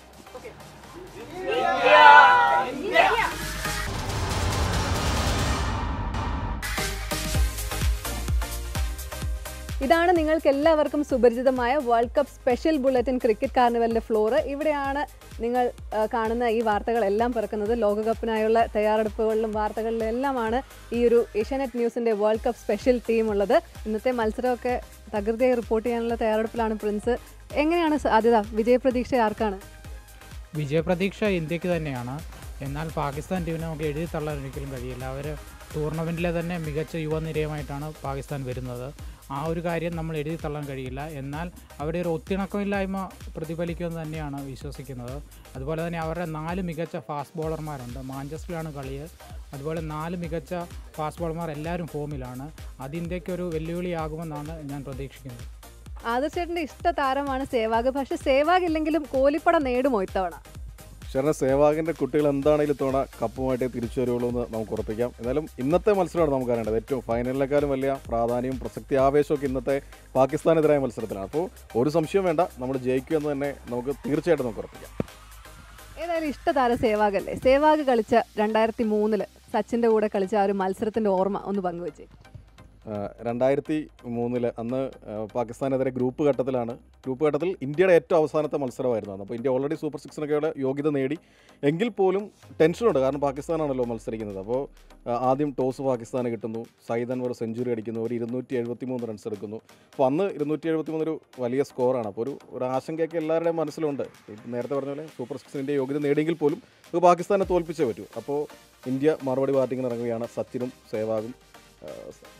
ഇതാണ് നിങ്ങൾക്ക് എല്ലാവർക്കും സുപരിചിതമായ world cup special bulletin cricket കാർണിവലിൻ്റെ ഫ്ലോറ് ഇവിടെയാണ് നിങ്ങൾ ആ, കാണുന്ന ഈ വാർത്തകളെല്ലാം പിറക്കുന്നത് ലോകകപ്പിനായുള്ള തയ്യാറെടുപ്പുകളിലും വാർത്തകളിലും എല്ലാമാണ് ഈ ഒരു ഏഷ്യാനെറ്റ് ന്യൂസിൻ്റെ വേൾഡ് കപ്പ് സ്പെഷ്യൽ ടീം ഉള്ളത് ഇന്നത്തെ മത്സരമൊക്കെ തകൃതിയായി റിപ്പോർട്ട് ചെയ്യാനുള്ള തയ്യാറെടുപ്പിലാണ് പ്രിൻസ് എങ്ങനെയാണ് സാധ്യത വിജയപ്രതീക്ഷ ആർക്കാണ് വിജയപ്രതീക്ഷ ഇന്ത്യക്ക് തന്നെയാണ് എന്നാൽ പാകിസ്ഥാൻ ടീമിനെ നമുക്ക് എഴുതി തള്ളാൻ ഒരിക്കലും കഴിയില്ല അവർ ടൂർണമെൻറ്റിലെ തന്നെ മികച്ച യുവനിരയുമായിട്ടാണ് പാകിസ്ഥാൻ വരുന്നത് ആ ഒരു കാര്യം നമ്മൾ എഴുതി തള്ളാൻ കഴിയില്ല എന്നാൽ അവിടെ ഒരു ഒത്തിണക്കമില്ലായ്മ പ്രതിഫലിക്കുമെന്ന് തന്നെയാണ് വിശ്വസിക്കുന്നത് അതുപോലെ തന്നെ അവരുടെ നാല് മികച്ച ഫാസ്റ്റ് ബോളർമാരുണ്ട് മാഞ്ചസ്റ്ററിലാണ് കളി അതുപോലെ നാല് മികച്ച ഫാസ്റ്റ് ബോളർമാർ എല്ലാവരും ഫോമിലാണ് അത് ഇന്ത്യക്ക് ഒരു വെല്ലുവിളിയാകുമെന്നാണ് ഞാൻ പ്രതീക്ഷിക്കുന്നത് ആദർശേട്ടൻ്റെ ഇഷ്ട താരമാണ് സേവാഗ് പക്ഷെ സേവാഗ് ഇല്ലെങ്കിലും കോലിപ്പട നേടുമോ ഇത്തവണ ശരണ സേവാഗിൻ്റെ കുട്ടികൾ എന്താണെങ്കിലും ഇത്തവണ കപ്പുമായിട്ടേ തിരിച്ചു വരുള്ളൂ എന്ന് നമുക്ക് ഉറപ്പിക്കാം എന്നാലും ഇന്നത്തെ മത്സരമാണ് നമുക്ക് അറിയേണ്ടത് ഏറ്റവും ഫൈനലിനേക്കാളും വലിയ പ്രാധാന്യവും പ്രസക്തി ആവേശമൊക്കെ ഇന്നത്തെ പാകിസ്ഥാനെതിരായ മത്സരത്തിലാണ് അപ്പോൾ ഒരു സംശയം വേണ്ട നമ്മൾ ജയിക്കുമെന്ന് തന്നെ നമുക്ക് തീർച്ചയായിട്ടും നമുക്ക് ഉറപ്പിക്കാം ഏതായാലും ഇഷ്ട താരം സേവാഗ് അല്ലേ സേവാഗ് കളിച്ച രണ്ടായിരത്തി മൂന്നില് സച്ചിൻ്റെ കൂടെ കളിച്ച ആ ഒരു മത്സരത്തിൻ്റെ ഓർമ്മ ഒന്ന് പങ്കുവച്ചേ രണ്ടായിരത്തി മൂന്നില് അന്ന് ആ, പാകിസ്ഥാനെതിരെ ഗ്രൂപ്പ് ഘട്ടത്തിലാണ് ഗ്രൂപ്പ് ഘട്ടത്തിൽ ഇന്ത്യയുടെ ഏറ്റവും അവസാനത്തെ മത്സരമായിരുന്നു അന്ന് അപ്പോൾ ഇന്ത്യ ഓൾറെഡി സൂപ്പർ സിക്സിനൊക്കെയുള്ള യോഗ്യത നേടി എങ്കിൽ പോലും ടെൻഷനുണ്ട് കാരണം പാകിസ്ഥാനാണല്ലോ മത്സരിക്കുന്നത് അപ്പോൾ ആ, ആദ്യം ടോസ് പാകിസ്ഥാന് കിട്ടുന്നു സയ്യിദ് അൻവർ സെഞ്ചുറി അടിക്കുന്നു ഒരു ഇരുന്നൂറ്റി എഴുപത്തി മൂന്ന് റൺസ് എടുക്കുന്നു അപ്പോൾ അന്ന് ഇരുന്നൂറ്റി എഴുപത്തി മൂന്ന് ഒരു വലിയ സ്കോറാണ് അപ്പോൾ ഒരു ഒരു ആശങ്കയൊക്കെ എല്ലാവരുടെയും മനസ്സിലുണ്ട് ഈ നേരത്തെ പറഞ്ഞ പോലെ സൂപ്പർ സിക്സിന് ഇന്ത്യ യോഗ്യത നേടിയെങ്കിൽ പോലും നമുക്ക് പാകിസ്ഥാനെ തോൽപ്പിച്ചേ പറ്റൂ അപ്പോൾ ഇന്ത്യ മറുപടി ബാറ്റിങ്ങിന് ഇറങ്ങുകയാണ് സച്ചിനും സേവാഗും ആ,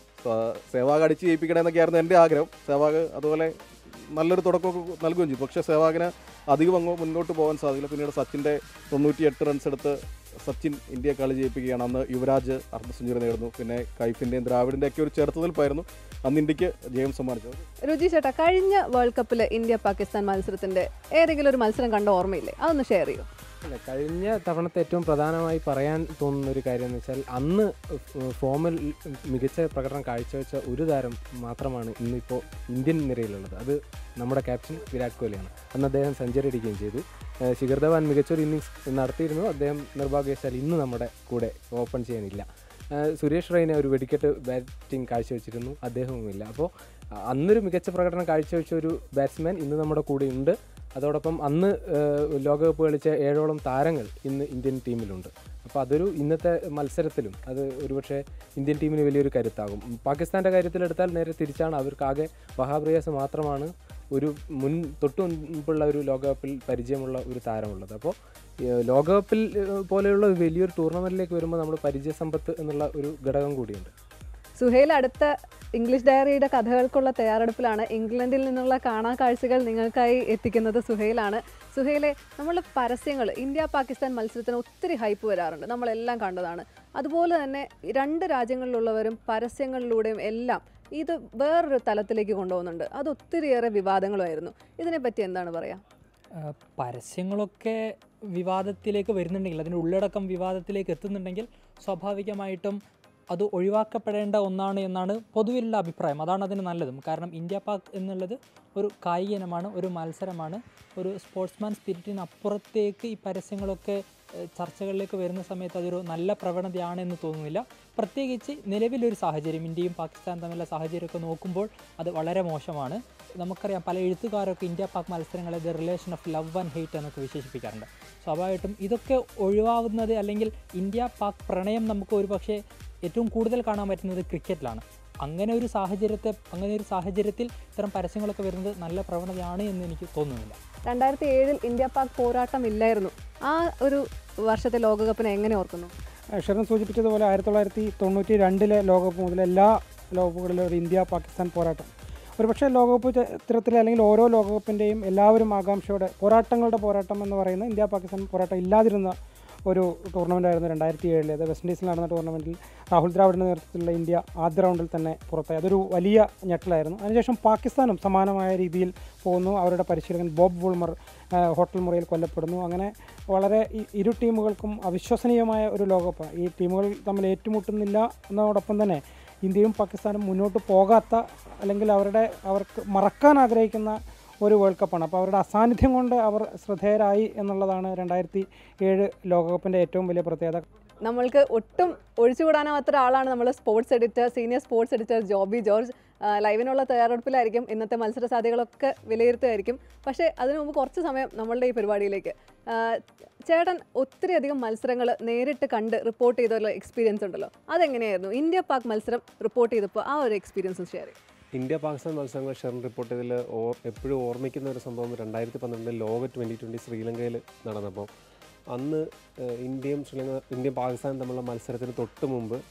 സ- സേവാഗ് അടിച്ച് ജയിപ്പിക്കണമെന്നൊക്കെയായിരുന്നു എൻ്റെ ആഗ്രഹം സേവാഗ് അതുപോലെ നല്ലൊരു തുടക്കമൊക്കെ നൽകുകയും ചെയ്തു പക്ഷേ സേവാഗിന് അധികം അങ്ങ് മുന്നോട്ട് പോകാൻ സാധിക്കില്ല പിന്നീട് സച്ചിൻ്റെ തൊണ്ണൂറ്റി എട്ട് റൺസ് എടുത്ത് സച്ചിൻ ഇന്ത്യയെ കളി ജയിപ്പിക്കുകയാണ് അന്ന് യുവരാജ് അർദ്ധ സെഞ്ചുറി നേടുന്നു പിന്നെ കൈഫിൻ്റെയും ദ്രാവിഡിൻ്റെ ഒക്കെ ഒരു ചെറുത്തുനിൽപ്പായിരുന്നു അന്ന് ഇന്ത്യക്ക് ജയം സമ്മാനിച്ചത് രുചി ചേട്ടാ കഴിഞ്ഞ വേൾഡ് കപ്പിൽ ഇന്ത്യ പാകിസ്ഥാൻ മത്സരത്തിന്റെ ഏതെങ്കിലും ഒരു മത്സരം കണ്ട ഓർമ്മയില്ലേ അതൊന്ന് ഷെയർ ചെയ്യൂ അല്ല കഴിഞ്ഞ തവണത്തെ ഏറ്റവും പ്രധാനമായി പറയാൻ തോന്നുന്ന ഒരു കാര്യം എന്ന് വെച്ചാൽ അന്ന് ഫ് ഫോമിൽ മികച്ച പ്രകടനം കാഴ്ചവെച്ച ഒരു താരം മാത്രമാണ് ഇന്നിപ്പോൾ ഇന്ത്യൻ നിരയിലുള്ളത് അത് നമ്മുടെ ക്യാപ്റ്റൻ വിരാട് കോഹ്ലിയാണ് അന്ന് അദ്ദേഹം സെഞ്ചുറി അടിക്കുകയും ചെയ്തു ഏഹ് ശിഖർ ധവാൻ മികച്ചൊരു ഇന്നിങ്സ് നടത്തിയിരുന്നു അദ്ദേഹം നിർഭാഗ്യവശാൽ ഇന്ന് നമ്മുടെ കൂടെ ഓപ്പൺ ചെയ്യാനില്ല ഏഹ് സുരേഷ് റെയ്ന ഒരു വെടിക്കെട്ട് ബാറ്റിംഗ് കാഴ്ചവെച്ചിരുന്നു അദ്ദേഹവുമില്ല അപ്പോൾ അന്നൊരു മികച്ച പ്രകടനം കാഴ്ചവെച്ച ഒരു ബാറ്റ്സ്മാൻ ഇന്ന് നമ്മുടെ കൂടെ ഉണ്ട് അതോടൊപ്പം അന്ന് ഏഹ് ലോകകപ്പ് കളിച്ച ഏഴോളം താരങ്ങൾ ഇന്ന് ഇന്ത്യൻ ടീമിലുണ്ട് അപ്പോൾ അതൊരു ഇന്നത്തെ മത്സരത്തിലും അത് ഒരുപക്ഷെ ഇന്ത്യൻ ടീമിന് വലിയൊരു കരുത്താകും പാകിസ്ഥാൻ്റെ കാര്യത്തിലെടുത്താൽ നേരെ തിരിച്ചാണ് അവർക്കാകെ വഹാബ്രിയാസ് മാത്രമാണ് ഒരു മുൻ തൊട്ടു മുമ്പുള്ള ഒരു ലോകകപ്പിൽ പരിചയമുള്ള ഒരു താരമുള്ളത് അപ്പോൾ ഏഹ് ലോകകപ്പിൽ ഏഹ് പോലെയുള്ള ഒരു വലിയൊരു ടൂർണമെൻറ്റിലേക്ക് വരുമ്പോൾ നമ്മൾ പരിചയസമ്പത്ത് എന്നുള്ള ഒരു ഘടകം കൂടിയുണ്ട് സുഹേൽ അടുത്ത ഇംഗ്ലീഷ് ഡയറിയുടെ കഥകൾക്കുള്ള തയ്യാറെടുപ്പിലാണ് ഇംഗ്ലണ്ടിൽ നിന്നുള്ള കാണാ കാഴ്ചകൾ നിങ്ങൾക്കായി എത്തിക്കുന്നത് സുഹേലാണ് സുഹേലെ നമ്മൾ പരസ്യങ്ങൾ ഇന്ത്യ പാകിസ്ഥാൻ മത്സരത്തിന് ഒത്തിരി ഹൈപ്പ് വരാറുണ്ട് നമ്മളെല്ലാം കണ്ടതാണ് അതുപോലെ തന്നെ രണ്ട് രാജ്യങ്ങളിലുള്ളവരും പരസ്യങ്ങളിലൂടെയും എല്ലാം ഇത് വേറൊരു തലത്തിലേക്ക് കൊണ്ടുപോകുന്നുണ്ട് അത് ഒത്തിരിയേറെ വിവാദങ്ങളുമായിരുന്നു ഇതിനെപ്പറ്റി എന്താണ് പറയുക ആ, പരസ്യങ്ങളൊക്കെ വിവാദത്തിലേക്ക് വരുന്നുണ്ടെങ്കിൽ അതിൻ്റെ ഉള്ളടക്കം വിവാദത്തിലേക്ക് എത്തുന്നുണ്ടെങ്കിൽ സ്വാഭാവികമായിട്ടും അത് ഒഴിവാക്കപ്പെടേണ്ട ഒന്നാണ് എന്നാണ് പൊതുവിലുള്ള അഭിപ്രായം അതാണ് അതിന് നല്ലതും കാരണം ഇന്ത്യ പാക് എന്നുള്ളത് ഒരു കായിക ഇനമാണ് ഒരു മത്സരമാണ് ഒരു സ്പോർട്സ്മാൻ സ്പിരിറ്റിന് അപ്പുറത്തേക്ക് ഈ പരസ്യങ്ങളൊക്കെ ഏഹ്, ചർച്ചകളിലേക്ക് വരുന്ന സമയത്ത് അതൊരു നല്ല പ്രവണതയാണ് എന്ന് തോന്നുന്നില്ല പ്രത്യേകിച്ച് നിലവിലൊരു സാഹചര്യം ഇന്ത്യയും പാകിസ്ഥാനും തമ്മിലുള്ള സാഹചര്യമൊക്കെ നോക്കുമ്പോൾ അത് വളരെ മോശമാണ് നമുക്കറിയാം പല എഴുത്തുകാരൊക്കെ ഇന്ത്യ പാക് മത്സരങ്ങളെ the relation of love and hate എന്നൊക്കെ വിശേഷിപ്പിക്കാറുണ്ട് സ്വാഭാവികമായിട്ടും ഇതൊക്കെ ഒഴിവാകുന്നത് അല്ലെങ്കിൽ ഇന്ത്യ പാക് പ്രണയം നമുക്ക് ഒരുപക്ഷെ ഏറ്റവും കൂടുതൽ കാണാൻ പറ്റുന്നത് ക്രിക്കറ്റിലാണ് അങ്ങനെ ഒരു സാഹചര്യത്തെ അങ്ങനെ ഒരു സാഹചര്യത്തിൽ ഇത്തരം പരസ്യങ്ങളൊക്കെ വരുന്നത് നല്ല പ്രവണതയാണ് എന്ന് എനിക്ക് തോന്നുന്നില്ല രണ്ടായിരത്തി ഏഴിൽ ഇന്ത്യ പാക് പോരാട്ടം ഇല്ലായിരുന്നു ആ ഒരു വർഷത്തെ ലോകകപ്പിനെ എങ്ങനെ ഓർക്കുന്നു ഷെറിൻ സൂചിപ്പിച്ചതുപോലെ ആയിരത്തി തൊള്ളായിരത്തി തൊണ്ണൂറ്റി രണ്ടിലെ ലോകകപ്പ് മുതൽ എല്ലാ ലോകകപ്പുകളിലും ഒരു ഇന്ത്യ പാകിസ്ഥാൻ പോരാട്ടം ഒരുപക്ഷെ ലോകകപ്പ് ചരിത്രത്തിലെ അല്ലെങ്കിൽ ഓരോ ലോകകപ്പിൻ്റെയും എല്ലാവരും ആകാംക്ഷയോടെ പോരാട്ടങ്ങളുടെ പോരാട്ടം എന്ന് പറയുന്ന ഇന്ത്യ പാകിസ്ഥാൻ പോരാട്ടം ഇല്ലാതിരുന്ന ഒരു ടൂർണമെൻ്റ് ആയിരുന്നു രണ്ടായിരത്തി ഏഴിൽ അത് വെസ്റ്റ് ഇൻഡീസിൽ നടന്ന ടൂർണമെൻറ്റിൽ രാഹുൽ ദ്രാവിഡിൻ്റെ നേതൃത്വത്തിലുള്ള ഇന്ത്യ ആദ്യ റൗണ്ടിൽ തന്നെ പുറത്തായി അതൊരു വലിയ ഞെട്ടലായിരുന്നു അതിനുശേഷം പാകിസ്ഥാനും സമാനമായ രീതിയിൽ പോകുന്നു അവരുടെ പരിശീലകൻ ബോബ് വൂൾമർ ആ, ഹോട്ടൽ മുറിയിൽ കൊല്ലപ്പെടുന്നു അങ്ങനെ വളരെ ഈ- ഇരു ടീമുകൾക്കും അവിശ്വസനീയമായ ഒരു ലോകകപ്പ് ഈ ടീമുകൾ തമ്മിൽ ഏറ്റുമുട്ടുന്നില്ല എന്നതോടൊപ്പം തന്നെ ഇന്ത്യയും പാകിസ്ഥാനും മുന്നോട്ട് പോകാത്ത അല്ലെങ്കിൽ അവരുടെ അവർക്ക് മറക്കാൻ ആഗ്രഹിക്കുന്ന ഒരു വേൾഡ് കപ്പാണ് അപ്പോൾ അവരുടെ അസാന്നിധ്യം കൊണ്ട് അവർ ശ്രദ്ധേയരായി എന്നുള്ളതാണ് രണ്ടായിരത്തി ഏഴ് ലോകകപ്പിൻ്റെ ഏറ്റവും വലിയ പ്രത്യേകത നമ്മൾക്ക് ഒട്ടും ഒഴിച്ചുകൂടാനാവാത്ത ഒരാളാണ് നമ്മൾ sports editor senior sports editor Joby George ആ, ലൈവിനുള്ള തയ്യാറെടുപ്പിലായിരിക്കും ഇന്നത്തെ മത്സര സാധ്യതകളൊക്കെ വിലയിരുത്തുമായിരിക്കും പക്ഷേ അതിനു മുമ്പ് കുറച്ച് സമയം നമ്മളുടെ ഈ പരിപാടിയിലേക്ക് ആ, ചേട്ടൻ ഒത്തിരി അധികം മത്സരങ്ങൾ നേരിട്ട് കണ്ട് റിപ്പോർട്ട് ചെയ്തുള്ള എക്സ്പീരിയൻസ് ഉണ്ടല്ലോ അതെങ്ങനെയായിരുന്നു ഇന്ത്യ പാക് മത്സരം റിപ്പോർട്ട് ചെയ്തപ്പോൾ ആ ഒരു എക്സ്പീരിയൻസ് ഷെയർ ചെയ്യും ഇന്ത്യ പാകിസ്ഥാൻ മത്സരങ്ങൾ ഷെറിൻ റിപ്പോർട്ട് ചെയ്തതിൽ ഓർ എപ്പോഴും ഓർമ്മിക്കുന്ന ഒരു സംഭവം രണ്ടായിരത്തി പന്ത്രണ്ടിൽ ലോക ട്വൻറ്റി ട്വൻറ്റി ശ്രീലങ്കയിൽ നടന്നപ്പോൾ അന്ന് ഏഹ്, ഇന്ത്യയും ശ്രീലങ്ക ഇന്ത്യയും പാകിസ്ഥാനും തമ്മിലുള്ള മത്സരത്തിന് തൊട്ട് മുമ്പ്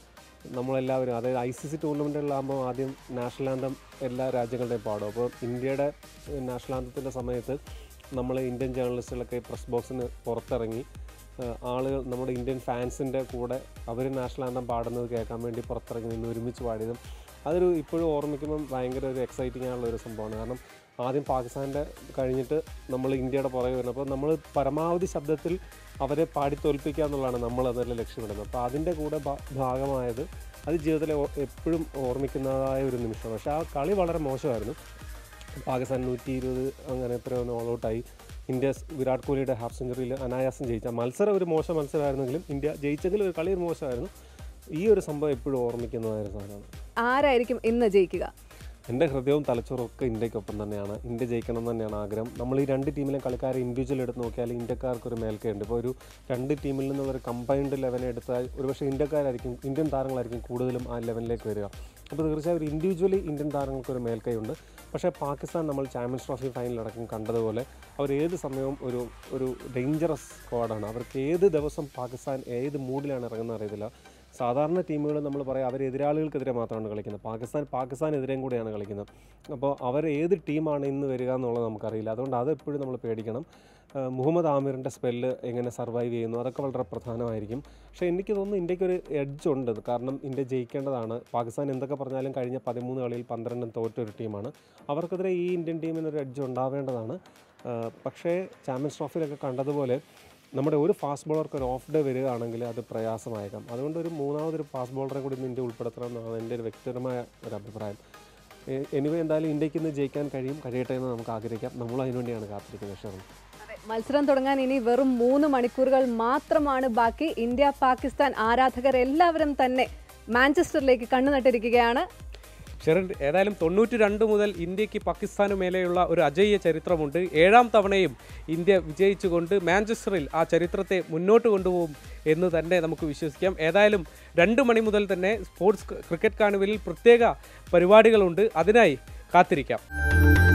നമ്മളെല്ലാവരും അതായത് ഐ സി സി ടൂർണമെൻറ്റുകളിലാകുമ്പോൾ ആദ്യം നാഷണൽ ആന്തം എല്ലാ രാജ്യങ്ങളുടെയും പാടും അപ്പോൾ ഇന്ത്യയുടെ നാഷണൽ ആന്തത്തിൻ്റെ സമയത്ത് നമ്മൾ ഇന്ത്യൻ ജേർണലിസ്റ്റുകളൊക്കെ പ്രസ് ബോക്സിന് പുറത്തിറങ്ങി ആ, ആളുകൾ നമ്മുടെ ഇന്ത്യൻ ഫാൻസിൻ്റെ കൂടെ അവർ നാഷണൽ ആന്തം പാടുന്നത് കേൾക്കാൻ വേണ്ടി പുറത്തിറങ്ങി നിന്ന് ഒരുമിച്ച് പാടിയതും അതൊരു ഇപ്പോഴും ഓർമ്മിക്കുമ്പം ഭയങ്കര ഒരു എക്സൈറ്റിംഗ് ആയുള്ള ഒരു സംഭവമാണ് കാരണം ആദ്യം പാകിസ്ഥാൻ്റെ കഴിഞ്ഞിട്ട് നമ്മൾ ഇന്ത്യയുടെ പുറകെ വരുന്നത് അപ്പോൾ നമ്മൾ പരമാവധി ശബ്ദത്തിൽ അവരെ പാടി തോൽപ്പിക്കുക എന്നുള്ളതാണ് നമ്മൾ അതിൽ ലക്ഷ്യമിടുന്നത് അപ്പോൾ അതിൻ്റെ കൂടെ ഭാ- ഭാഗമായത് അത് ജീവിതത്തിലെ ഓ- എപ്പോഴും ഓർമ്മിക്കുന്നതായ ഒരു നിമിഷമാണ് പക്ഷേ ആ കളി വളരെ മോശമായിരുന്നു പാകിസ്ഥാൻ നൂറ്റി ഇരുപത് അങ്ങനെ എത്രയോ ഓൾ ഔട്ടായി ഇന്ത്യ സ് വിരാട് കോഹ്ലിയുടെ ഹാഫ് സെഞ്ചുറിയിൽ അനായാസം ജയിച്ച മത്സരം ഒരു മോശം മത്സരമായിരുന്നെങ്കിലും ഇന്ത്യ ജയിച്ചെങ്കിലും ഒരു കളി ഒരു മോശമായിരുന്നു ഈ ഒരു സംഭവം എപ്പോഴും ഓർമ്മിക്കുന്നതായ ഒരു സാധനമാണ് ആരായിരിക്കും ഇന്ന് ജയിക്കുക എൻ്റെ ഹൃദയവും തലച്ചോറും ഒക്കെ ഇന്ത്യക്കൊപ്പം തന്നെയാണ് ഇന്ത്യ ജയിക്കണം എന്ന് തന്നെയാണ് ആഗ്രഹം നമ്മൾ ഈ രണ്ട് ടീമിലെ കളിക്കാരെ ഇൻഡിവിജ്വൽ എടുത്ത് നോക്കിയാൽ ഇന്ത്യക്കാർക്ക് ഒരു മേൽക്കയുണ്ട് ഇപ്പോൾ ഒരു രണ്ട് ടീമിൽ നിന്ന് ഒരു കമ്പൈൻഡ് ലെവൻ എടുത്താൽ ഒരുപക്ഷെ ഇന്ത്യക്കാരായിരിക്കും ഇന്ത്യൻ താരങ്ങളായിരിക്കും കൂടുതലും ആ ലെവലിലേക്ക് വരിക അപ്പോൾ തീർച്ചയായും ഒരു ഇൻഡിവിജ്വലി ഇന്ത്യൻ താരങ്ങൾക്ക് ഒരു മേൽക്കൈയുണ്ട് പക്ഷേ പാകിസ്ഥാൻ നമ്മൾ ചാമ്പ്യൻസ് ട്രോഫി ഫൈനലടക്കം കണ്ടതുപോലെ അവർ ഏത് സമയവും ഒരു ഒരു ഡേഞ്ചറസ് സ്ക്വാഡാണ് അവർക്ക് ഏത് ദിവസം പാകിസ്ഥാൻ ഏത് മൂഡിലാണ് ഇറങ്ങുന്നത് അറിയത്തില്ല സാധാരണ ടീമുകൾ നമ്മൾ പറയാം അവർ എതിരാളികൾക്കെതിരെ മാത്രമാണ് കളിക്കുന്നത് പാകിസ്ഥാൻ പാകിസ്ഥാനെതിരെയും കൂടെയാണ് കളിക്കുന്നത് അപ്പോൾ അവർ ഏത് ടീമാണ് ഇന്ന് വരിക എന്നുള്ളത് നമുക്കറിയില്ല അതുകൊണ്ട് അത് എപ്പോഴും നമ്മൾ പേടിക്കണം ആ, മുഹമ്മദ് ആമിറിൻ്റെ സ്പെല്ല് എങ്ങനെ സർവൈവ് ചെയ്യുന്നു അതൊക്കെ വളരെ പ്രധാനമായിരിക്കും പക്ഷേ എനിക്ക് തോന്നുന്നു ഇന്ത്യക്കൊരു എഡ്ജ് ഉണ്ട് കാരണം ഇന്ത്യ ജയിക്കേണ്ടതാണ് പാകിസ്ഥാൻ എന്തൊക്കെ പറഞ്ഞാലും കഴിഞ്ഞ പതിമൂന്ന് കളിയിൽ പന്ത്രണ്ടും തോറ്റ ഒരു ടീമാണ് അവർക്കെതിരെ ഈ ഇന്ത്യൻ ടീമിന് ഒരു എഡ്ജ് ഉണ്ടാവേണ്ടതാണ് ആ, പക്ഷേ ചാമ്പ്യൻസ് ട്രോഫിയിലൊക്കെ കണ്ടതുപോലെ നമ്മുടെ ഒരു ഫാസ്റ്റ് ബോളർക്ക് ഒരു ഓഫ് ഡേ വരികയാണെങ്കിൽ അത് പ്രയാസമായേക്കാം അതുകൊണ്ട് ഒരു മൂന്നാമതൊരു ഫാസ്റ്റ് ബോളറെ കൂടി ഇന്ന് ഇന്ത്യ ഉൾപ്പെടുത്തണം എന്നാണ് എൻ്റെ ഒരു വ്യക്തിപരമായ ഒരു അഭിപ്രായം എനിവേ എന്തായാലും ഇന്ത്യക്ക് ഇന്ന് ജയിക്കാൻ കഴിയും കഴിയട്ടെ എന്ന് നമുക്ക് ആഗ്രഹിക്കാം നമ്മൾ അതിനുവേണ്ടിയാണ് കാത്തിരിക്കുന്നത് ഷെറും മത്സരം തുടങ്ങാൻ ഇനി വെറും മൂന്ന് മണിക്കൂറുകൾ മാത്രമാണ് ബാക്കി ഇന്ത്യ പാകിസ്ഥാൻ ആരാധകർ എല്ലാവരും തന്നെ മാഞ്ചസ്റ്ററിലേക്ക് കണ്ണു നട്ടിരിക്കുകയാണ് ഷെറിൻ ഏതായാലും തൊണ്ണൂറ്റി രണ്ട് മുതൽ ഇന്ത്യക്ക് പാകിസ്ഥാന് മേലെയുള്ള ഒരു അജയ്യ ചരിത്രമുണ്ട് ഏഴാം തവണയും ഇന്ത്യ വിജയിച്ചുകൊണ്ട് മാഞ്ചസ്റ്ററിൽ ആ ചരിത്രത്തെ മുന്നോട്ട് കൊണ്ടുപോകും എന്ന് തന്നെ നമുക്ക് വിശ്വസിക്കാം ഏതായാലും രണ്ട് മണി മുതൽ തന്നെ സ്പോർട്സ് ക്രിക്കറ്റ് കാർണിവലിൽ പ്രത്യേക പരിപാടികളുണ്ട് അതിനായി കാത്തിരിക്കാം